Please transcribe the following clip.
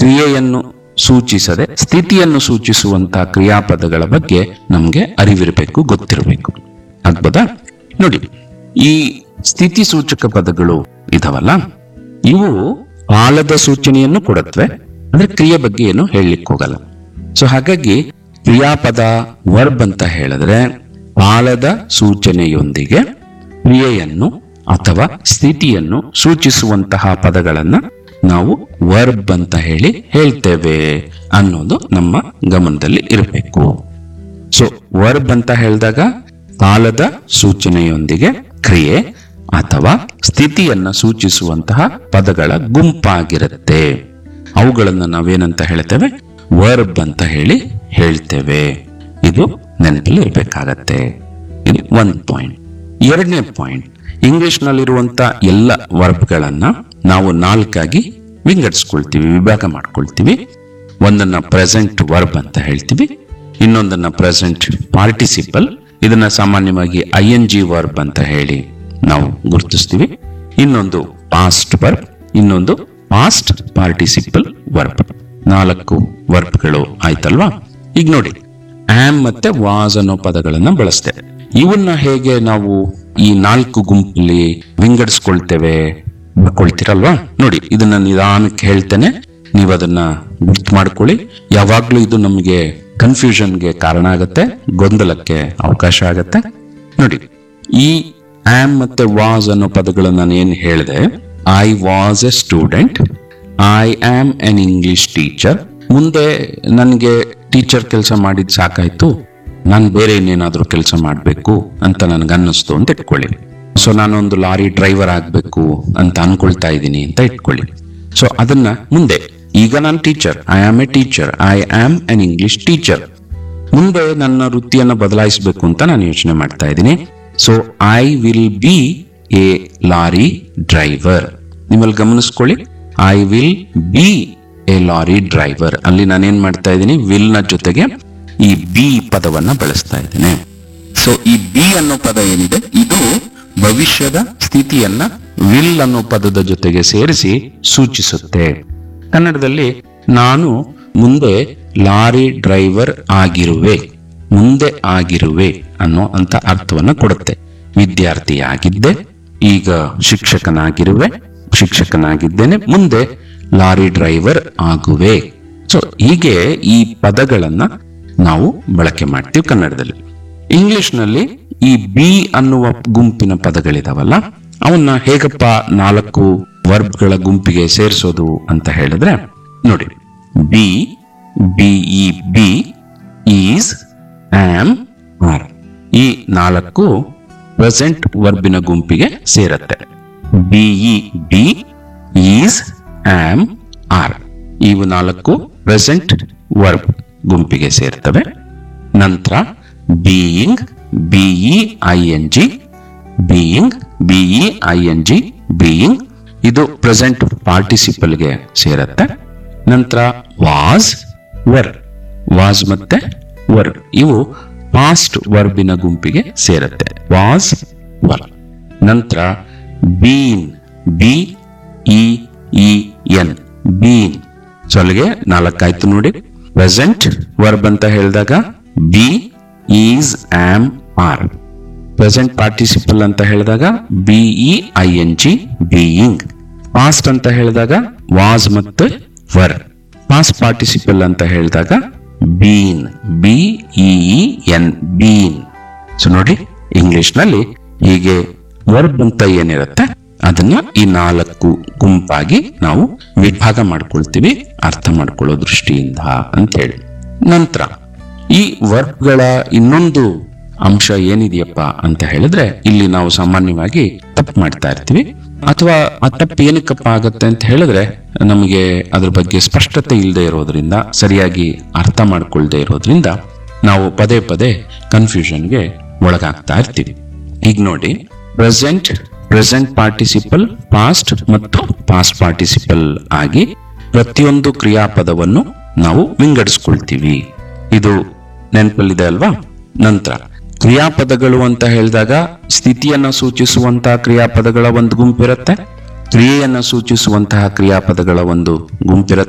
ಕ್ರಿಯೆಯನ್ನು ಸೂಚಿಸದೆ ಸ್ಥಿತಿಯನ್ನು ಸೂಚಿಸುವಂತಹ ಕ್ರಿಯಾಪದಗಳ ಬಗ್ಗೆ ನಮಗೆ ಅರಿವಿರಬೇಕು ಗೊತ್ತಿರಬೇಕು ಆಗ್ಬೋದಾ ನೋಡಿ ಈ ಸ್ಥಿತಿ ಸೂಚಕ ಪದಗಳು ಇದಾವಲ್ಲ ಇವು ಕಾಲದ ಸೂಚನೆಯನ್ನು ಕೊಡತ್ವೆ ಅಂದ್ರೆ ಕ್ರಿಯೆ ಬಗ್ಗೆ ಏನು ಹೇಳಲಿಕ್ಕೆ ಹೋಗಲ್ಲ ಸೊ ಹಾಗಾಗಿ ಕ್ರಿಯಾಪದ ವರ್ಬ್ ಅಂತ ಹೇಳಿದ್ರೆ ಕಾಲದ ಸೂಚನೆಯೊಂದಿಗೆ ಕ್ರಿಯೆಯನ್ನು ಅಥವಾ ಸ್ಥಿತಿಯನ್ನು ಸೂಚಿಸುವಂತಹ ಪದಗಳನ್ನ ನಾವು ವರ್ಬ್ ಅಂತ ಹೇಳಿ ಹೇಳ್ತೇವೆ ಅನ್ನೋದು ನಮ್ಮ ಗಮನದಲ್ಲಿ ಇರಬೇಕು ಸೊ ವರ್ಬ್ ಅಂತ ಹೇಳಿದಾಗ ಕಾಲದ ಸೂಚನೆಯೊಂದಿಗೆ ಕ್ರಿಯೆ ಅಥವಾ ಸ್ಥಿತಿಯನ್ನ ಸೂಚಿಸುವಂತಹ ಪದಗಳ ಗುಂಪಾಗಿರುತ್ತೆ ಅವುಗಳನ್ನು ನಾವೇನಂತ ಹೇಳ್ತೇವೆ ವರ್ಬ್ ಅಂತ ಹೇಳಿ ಹೇಳ್ತೇವೆ ಇದು ನೆನಪಲ್ಲಿ ಇರಬೇಕಾಗತ್ತೆ ಇದು ಒಂದ್ ಪಾಯಿಂಟ್ ಎರಡನೇ ಪಾಯಿಂಟ್ ಇಂಗ್ಲಿಷ್ ನಲ್ಲಿರುವಂತ ಎಲ್ಲ ವರ್ಬ್ಗಳನ್ನ ನಾವು ನಾಲ್ಕಾಗಿ ವಿಂಗಡಿಸ್ಕೊಳ್ತೀವಿ ವಿಭಾಗ ಮಾಡ್ಕೊಳ್ತೀವಿ ಒಂದನ್ನ ಪ್ರೆಸೆಂಟ್ ವರ್ಬ್ ಅಂತ ಹೇಳ್ತೀವಿ ಇನ್ನೊಂದನ್ನ ಪ್ರೆಸೆಂಟ್ ಪಾರ್ಟಿಸಿಪಲ್ ಇದನ್ನ ಸಾಮಾನ್ಯವಾಗಿ ಐ ಎನ್ ಜಿ ವರ್ಬ್ ಅಂತ ಹೇಳಿ ನಾವು ಗುರುತಿಸ್ತೀವಿ ಇನ್ನೊಂದು ಪಾಸ್ಟ್ ವರ್ಬ್ ಇನ್ನೊಂದು ಪಾಸ್ಟ್ ಪಾರ್ಟಿಸಿಪಲ್ ವರ್ಬ್ ನಾಲ್ಕು ವರ್ಬ್ಗಳು ಆಯ್ತಲ್ವಾ ಈಗ ನೋಡಿ ಆಮ್ ಮತ್ತೆ ವಾಸ್ ಅನ್ನೋ ಪದಗಳನ್ನ ಬಳಸ್ತೇವೆ ಇವನ್ನ ಹೇಗೆ ನಾವು ಈ ನಾಲ್ಕು ಗುಂಪಲ್ಲಿ ವಿಂಗಡಿಸ್ಕೊಳ್ತೇವೆ ಬರ್ಕೊಳ್ತೀರಲ್ವಾ ನೋಡಿ ಇದನ್ನ ನಿಧಾನಕ್ಕೆ ಹೇಳ್ತೇನೆ ನೀವು ಅದನ್ನ ಗುರ್ತು ಮಾಡ್ಕೊಳ್ಳಿ ಯಾವಾಗ್ಲೂ ಇದು ನಮಗೆ ಕನ್ಫ್ಯೂಷನ್ಗೆ ಕಾರಣ ಆಗತ್ತೆ ಗೊಂದಲಕ್ಕೆ ಅವಕಾಶ ಆಗತ್ತೆ ನೋಡಿ ಈ ಆಮ್ ಮತ್ತೆ ವಾಸ್ ಅನ್ನೋ ಪದಗಳನ್ನ ನಾನು ಏನ್ ಹೇಳಿದೆ I was a student I am an English teacher ಮುಂದೆ ನನಗೆ ಟೀಚರ್ ಕೆಲಸ ಮಾಡಿದ್ ಸಾಕಾಯ್ತು ನಾನು ಬೇರೆ ಇನ್ನೇನಾದ್ರೂ ಕೆಲಸ ಮಾಡಬೇಕು ಅಂತ ನನ್ಗೆ ಅನ್ನಿಸ್ತು ಅಂತ ಇಟ್ಕೊಳ್ಳಿ ಸೊ ನಾನೊಂದು ಲಾರಿ ಡ್ರೈವರ್ ಆಗಬೇಕು ಅಂತ ಅನ್ಕೊಳ್ತಾ ಇದ್ದೀನಿ ಅಂತ ಇಟ್ಕೊಳ್ಳಿ ಸೊ ಅದನ್ನ ಮುಂದೆ ಈಗ ನಾನು teacher I am a teacher I am an English teacher ಮುಂದೆ ನನ್ನ ವೃತ್ತಿಯನ್ನು ಬದಲಾಯಿಸಬೇಕು ಅಂತ ನಾನು ಯೋಚನೆ ಮಾಡ್ತಾ ಇದ್ದೀನಿ so I will be a lorry driver ನಿಮ್ಮಲ್ಲಿ ಗಮನಿಸ್ಕೊಳ್ಳಿ I will be a lorry driver ಅಲ್ಲಿ ನಾನೇನ್ ಮಾಡ್ತಾ ಇದ್ದೀನಿ ವಿಲ್ ನ ಜೊತೆಗೆ ಈ ಬಿ ಪದವನ್ನ ಬಳಸ್ತಾ ಇದ್ದೇನೆ ಸೊ ಈ ಬಿ ಅನ್ನೋ ಪದ ಏನಿದೆ ಇದು ಭವಿಷ್ಯದ ಸ್ಥಿತಿಯನ್ನ ವಿಲ್ ಅನ್ನೋ ಪದದ ಜೊತೆಗೆ ಸೇರಿಸಿ ಸೂಚಿಸುತ್ತೆ ಕನ್ನಡದಲ್ಲಿ ನಾನು ಮುಂದೆ ಲಾರಿ ಡ್ರೈವರ್ ಆಗಿರುವೆ ಮುಂದೆ ಆಗಿರುವೆ ಅನ್ನೋ ಅಂತ ಅರ್ಥವನ್ನ ಕೊಡುತ್ತೆ ವಿದ್ಯಾರ್ಥಿಯಾಗಿದ್ದೆ ಈಗ ಶಿಕ್ಷಕನಾಗಿರುವೆ ಶಿಕ್ಷಕನಾಗಿದ್ದೇನೆ ಮುಂದೆ ಲಾರಿ ಡ್ರೈವರ್ ಆಗುವೆ ಸೊ ಹೀಗೆ ಈ ಪದಗಳನ್ನ ನಾವು ಬಳಕೆ ಮಾಡ್ತೀವಿ ಕನ್ನಡದಲ್ಲಿ ಇಂಗ್ಲಿಷ್ ನಲ್ಲಿ ಈ ಬಿ ಅನ್ನುವ ಗುಂಪಿನ ಪದಗಳಿದಾವಲ್ಲ ಅವನ್ನ ಹೇಗಪ್ಪ ನಾಲ್ಕು ವರ್ಬ್ಗಳ ಗುಂಪಿಗೆ ಸೇರಿಸೋದು ಅಂತ ಹೇಳಿದ್ರೆ ನೋಡಿ be B E be is am are ಈ ನಾಲ್ಕು ಪ್ರೆಸೆಂಟ್ ವರ್ಬಿನ ಗುಂಪಿಗೆ ಸೇರತ್ತೆ B E be is am are ಇವು ನಾಲ್ಕು ಪ್ರೆಸೆಂಟ್ ವರ್ಬ್ ಗುಂಪಿಗೆ ಸೇರ್ತವೆ ನಂತರ being B E I N G being B E I N G being ಇದು ಪ್ರೆಸೆಂಟ್ ಪಾರ್ಟಿಸಿಪಲ್ಗೆ ಸೇರತ್ತೆ ನಂತರ ವಾಸ್ ವರ್ ವಾಸ್ ಮತ್ತೆ ವರ್ ಇವು ಪಾಸ್ಟ್ ವರ್ಬಿನ ಗುಂಪಿಗೆ ಸೇರತ್ತೆ ವಾಸ್ ವರ್ ನಂತರ been B E E N been so ಅಲ್ಲಿಗೆ ನಾಲ್ಕಾಯ್ತು ನೋಡಿ ಪ್ರೆಸೆಂಟ್ ವರ್ಬ್ ಅಂತ ಹೇಳಿದಾಗ be is am are present participle ಅಂತ ಹೇಳಿದಾಗ B E I N G being past ಅಂತ ಹೇಳಿದಾಗ ವಾಸ್ ಮತ್ತು ವರ್ ಪಾಸ್ಟ್ ಪಾರ್ಟಿಸಿಪಲ್ ಅಂತ ಹೇಳಿದಾಗ been B N been so ನೋಡಿ ಇಂಗ್ಲಿಷ್ ನಲ್ಲಿ ಹೀಗೆ ವರ್ಬ್ ಅಂತ ಏನಿರುತ್ತೆ ಅದನ್ನ ಈ ನಾಲ್ಕು ಗುಂಪಾಗಿ ನಾವು ವಿಭಾಗ ಮಾಡ್ಕೊಳ್ತೀವಿ ಅರ್ಥ ಮಾಡ್ಕೊಳ್ಳೋ ದೃಷ್ಟಿಯಿಂದ ಅಂತ ಹೇಳಿ ನಂತರ ಈ ವರ್ಬ್ಗಳ ಇನ್ನೊಂದು ಅಂಶ ಏನಿದೆಯಪ್ಪ ಅಂತ ಹೇಳಿದ್ರೆ ಇಲ್ಲಿ ನಾವು ಸಾಮಾನ್ಯವಾಗಿ ತಪ್ಪು ಮಾಡ್ತಾ ಇರ್ತೀವಿ ಅಥವಾ ಆ ತಪ್ಪು ಏನಕ್ಕಪ್ಪ ಆಗತ್ತೆ ಅಂತ ಹೇಳಿದ್ರೆ ನಮಗೆ ಅದ್ರ ಬಗ್ಗೆ ಸ್ಪಷ್ಟತೆ ಇಲ್ಲದೆ ಇರೋದ್ರಿಂದ ಸರಿಯಾಗಿ ಅರ್ಥ ಮಾಡ್ಕೊಳ್ದೆ ಇರೋದ್ರಿಂದ ನಾವು ಪದೇ ಪದೇ ಕನ್ಫ್ಯೂಷನ್ಗೆ ಒಳಗಾಗ್ತಾ ಇರ್ತೀವಿ ಈಗ ನೋಡಿ ಪ್ರೆಸೆಂಟ್ ಪ್ರೆಸೆಂಟ್ ಪಾರ್ಟಿಸಿಪಲ್ ಪಾಸ್ಟ್ ಮತ್ತು ಪಾಸ್ಟ್ ಪಾರ್ಟಿಸಿಪಲ್ ಆಗಿ ಪ್ರತಿಯೊಂದು ಕ್ರಿಯಾಪದವನ್ನು ನಾವು ವಿಂಗಡಿಸ್ಕೊಳ್ತೀವಿ ಇದು ನೆನಪಲ್ಲಿದೆ ಅಲ್ವಾ ನಂತರ ಕ್ರಿಯಾಪದಗಳು ಅಂತ ಹೇಳಿದಾಗ ಸ್ಥಿತಿಯನ್ನ ಸೂಚಿಸುವಂತಹ ಕ್ರಿಯಾಪದಗಳ ಒಂದು ಗುಂಪಿರುತ್ತೆ ಕ್ರಿಯೆಯನ್ನ ಸೂಚಿಸುವಂತಹ ಕ್ರಿಯಾಪದಗಳ ಒಂದು ಗುಂಪಿರುತ್ತೆ